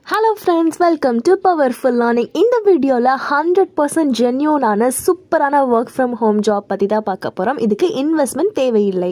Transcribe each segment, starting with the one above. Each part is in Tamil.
hello friends welcome to powerful learning இந்த வீடியோவில் ஹண்ட்ரட் பர்சன்ட் ஜென்யூனான சூப்பரான ஒர்க் ஃப்ரம் ஹோம் ஜாப் பற்றி தான் பார்க்க போகிறோம் இதுக்கு இன்வெஸ்ட்மெண்ட் தேவையில்லை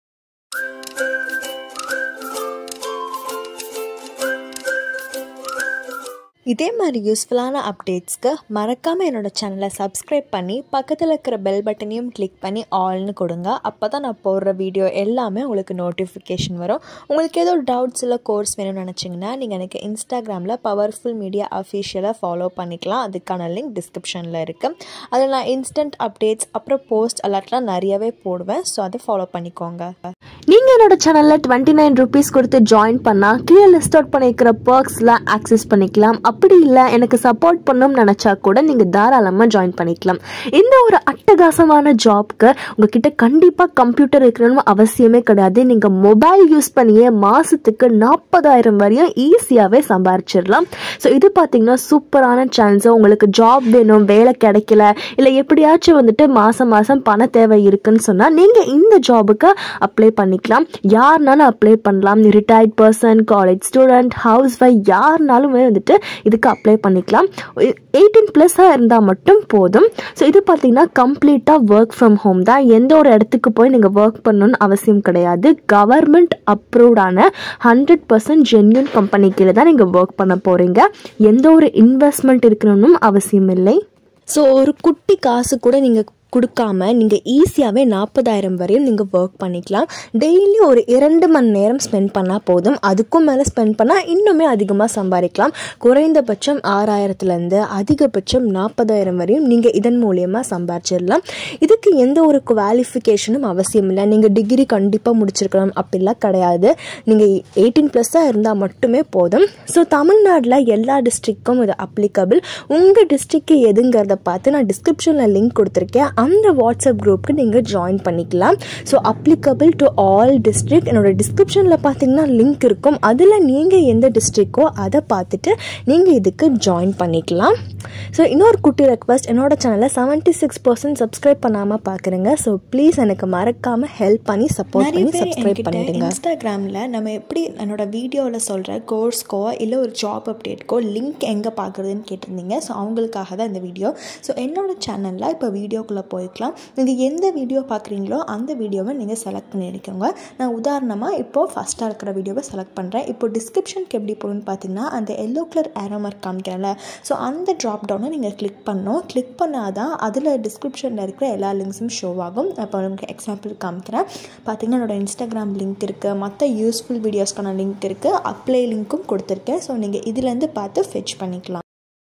இதே மாதிரி யூஸ்ஃபுல்லான அப்டேட்ஸ்க்கு மறக்காமல் என்னோட சேனலை சப்ஸ்கிரைப் பண்ணி பக்கத்தில் இருக்கிற பெல் பட்டனையும் கிளிக் பண்ணி ஆல்னு கொடுங்க அப்போ தான் நான் போடுற வீடியோ எல்லாமே உங்களுக்கு நோட்டிஃபிகேஷன் வரும் உங்களுக்கு ஏதோ டவுட்ஸ் இல்லை கோர்ஸ் வேணும்னு நினச்சிங்கன்னா நீங்கள் எனக்கு இன்ஸ்டாகிராமில் பவர்ஃபுல் மீடியா அஃபீஷியலாக ஃபாலோ பண்ணிக்கலாம் அதுக்கான லிங்க் டிஸ்கிரிப்ஷனில் இருக்குது அதில் நான் இன்ஸ்டன்ட் அப்டேட்ஸ் அப்புறம் போஸ்ட் அலர்ட்லாம் நிறையவே போடுவேன் ஸோ அதை ஃபாலோ பண்ணிக்கோங்க நீங்கள் என்னோட சேனலில் டுவெண்ட்டி நைன் ருபீஸ் கொடுத்து ஜாயின் பண்ணால் கீழே லிஸ்ட் அவுட் பண்ணியிருக்கிற பர்க்ஸ்லாம் ஆக்சஸ் பண்ணிக்கலாம் அப்படி இல்லை எனக்கு சப்போர்ட் பண்ணணும்னு நினச்சா கூட நீங்கள் தாராளமாக ஜாயின் பண்ணிக்கலாம் இந்த ஒரு அட்டகாசமான ஜாப்க்கு உங்ககிட்ட கண்டிப்பாக கம்ப்யூட்டர் இருக்கணும்னு அவசியமே கிடையாது நீங்கள் மொபைல் யூஸ் பண்ணியே மாதத்துக்கு நாற்பதாயிரம் வரையும் ஈஸியாகவே சம்பாரிச்சிடலாம் ஸோ இது பார்த்தீங்கன்னா சூப்பரான சான்ஸ் உங்களுக்கு ஜாப் வேணும் வேலை கிடைக்கல இல்லை எப்படியாச்சும் வந்துட்டு மாதம் மாதம் பண தேவை இருக்குன்னு சொன்னால் நீங்கள் இந்த ஜாபுக்கு அப்ளை பண்ணிக்கலாம் யாருனாலும் அப்ளை பண்ணலாம் retired person college student house wife யாருனாலுமே வந்துட்டு இதுக்கு அப்ளை பண்ணிக்கலாம் எயிட்டீன் ப்ளஸ்ஸாக இருந்தால் மட்டும் போதும் ஸோ இது பார்த்தீங்கன்னா கம்ப்ளீட்டாக ஒர்க் ஃப்ரம் ஹோம் தான் எந்த ஒரு இடத்துக்கு போய் நீங்கள் ஒர்க் பண்ணணும்னு அவசியம் கிடையாது கவர்மெண்ட் அப்ரூவ்டான ஹண்ட்ரட் பர்சன்ட் ஜென்யூன் கம்பெனி கீழே தான் நீங்கள் ஒர்க் பண்ண போகிறீங்க எந்த ஒரு இன்வெஸ்ட்மெண்ட் இருக்கணும்னு அவசியம் இல்லை ஸோ ஒரு குட்டி காசு கூட நீங்கள் கொடுக்காம நீங்கள் ஈஸியாகவே நாற்பதாயிரம் வரையும் நீங்கள் ஒர்க் பண்ணிக்கலாம் டெய்லி ஒரு இரண்டு மணி நேரம் ஸ்பெண்ட் பண்ணால் போதும் அதுக்கும் மேலே ஸ்பெண்ட் பண்ணால் இன்னுமே அதிகமாக சம்பாதிக்கலாம் குறைந்தபட்சம் ஆறாயிரத்துலேருந்து அதிகபட்சம் நாற்பதாயிரம் வரையும் நீங்கள் இதன் மூலியமாக சம்பாதிச்சிடலாம் இதுக்கு எந்த ஒரு குவாலிஃபிகேஷனும் அவசியம் இல்லை நீங்கள் டிகிரி கண்டிப்பாக முடிச்சிருக்கலாம் அப்படிலாம் கிடையாது நீங்கள் எயிட்டீன் ப்ளஸ்ஸாக இருந்தால் மட்டுமே போதும் ஸோ தமிழ்நாட்டில் எல்லா டிஸ்ட்ரிக்டும் இது அப்ளிகபிள் உங்கள் டிஸ்ட்ரிக்ட் எதுங்கிறத பார்த்து நான் டிஸ்கிரிப்ஷனில் லிங்க் கொடுத்துருக்கேன் அந்த வாட்ஸ்அப் குரூப்க்கு நீங்கள் ஜாயின் பண்ணிக்கலாம் so applicable to all district என்னோட டிஸ்கிரிப்ஷனில் பார்த்தீங்கன்னா லிங்க் இருக்கும் அதில் நீங்கள் எந்த டிஸ்ட்ரிக்கோ அதை பார்த்துட்டு நீங்கள் இதுக்கு ஜாயின் பண்ணிக்கலாம் ஸோ இன்னொரு குட்டி ரெக்வஸ்ட் என்னோட சேனலை செவன்ட்டி சிக்ஸ் பர்சன்ட் சப்ஸ்கிரைப் பண்ணாமல் பார்க்குறேங்க ஸோ ப்ளீஸ் எனக்கு மறக்காமல் ஹெல்ப் பண்ணி சப்போர்ட் பண்ணி சப்ஸ்கிரைப் பண்ணிடுங்க இன்ஸ்டாகிராமில் நம்ம எப்படி என்னோட வீடியோவில் சொல்கிற கோர்ஸ்க்கோ இல்லை ஒரு ஜாப் அப்டேட்க்கோ லிங்க் எங்கே பார்க்குறதுன்னு கேட்டிருந்தீங்க ஸோ அவங்களுக்காக தான் இந்த வீடியோ ஸோ என்னோட சேனலில் இப்போ வீடியோக்குள்ளே போய்க்கலாம் நீங்கள் எந்த வீடியோ பார்க்குறீங்களோ அந்த வீடியோவை நீங்கள் செலக்ட் பண்ணியிருக்கோங்க நான் உதாரணமாக இப்போது ஃபஸ்ட்டாக இருக்கிற வீடியோவை செலக்ட் பண்ணுறேன் இப்போ டிஸ்கிரிப்ஷனுக்கு எப்படி போகணும்னு பார்த்தீங்கன்னா அந்த எல்லோ கலர் ஏரோ மார்க் காமிக்கிறேன்ல ஸோ அந்த ட்ராப் டவுனை நீங்கள் கிளிக் பண்ணணும் கிளிக் பண்ணால் தான் அதில் டிஸ்கிரிப்ஷனில் இருக்கிற எல்லா லிங்க்ஸும் ஷோ ஆகும் இப்போ உங்களுக்கு எக்ஸாம்பிள் காமிக்கிறேன் பார்த்தீங்கன்னா என்னோட இன்ஸ்டாகிராம் லிங்க் இருக்குது மற்ற யூஸ்ஃபுல் வீடியோஸ்க்கான லிங்க் இருக்குது அப்ளை லிங்க்கும் கொடுத்துருக்கேன் ஸோ நீங்கள் இதுலேருந்து பார்த்து ஃபெச் பண்ணிக்கலாம்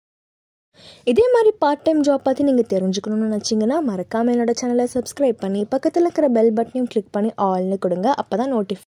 இதே மாதிரி பார்ட் டைம் ஜாப் பற்றி நீங்கள் தெரிஞ்சுக்கணும்னு நினச்சிங்கன்னா மறக்காமல் என்னோட சேனலை சப்ஸ்கிரைப் பண்ணி பக்கத்தில் இருக்கிற பெல் பட்டனையும் கிளிக் பண்ணி ஆல்னு கொடுங்க அப்போ தான் நோட்டிஃபை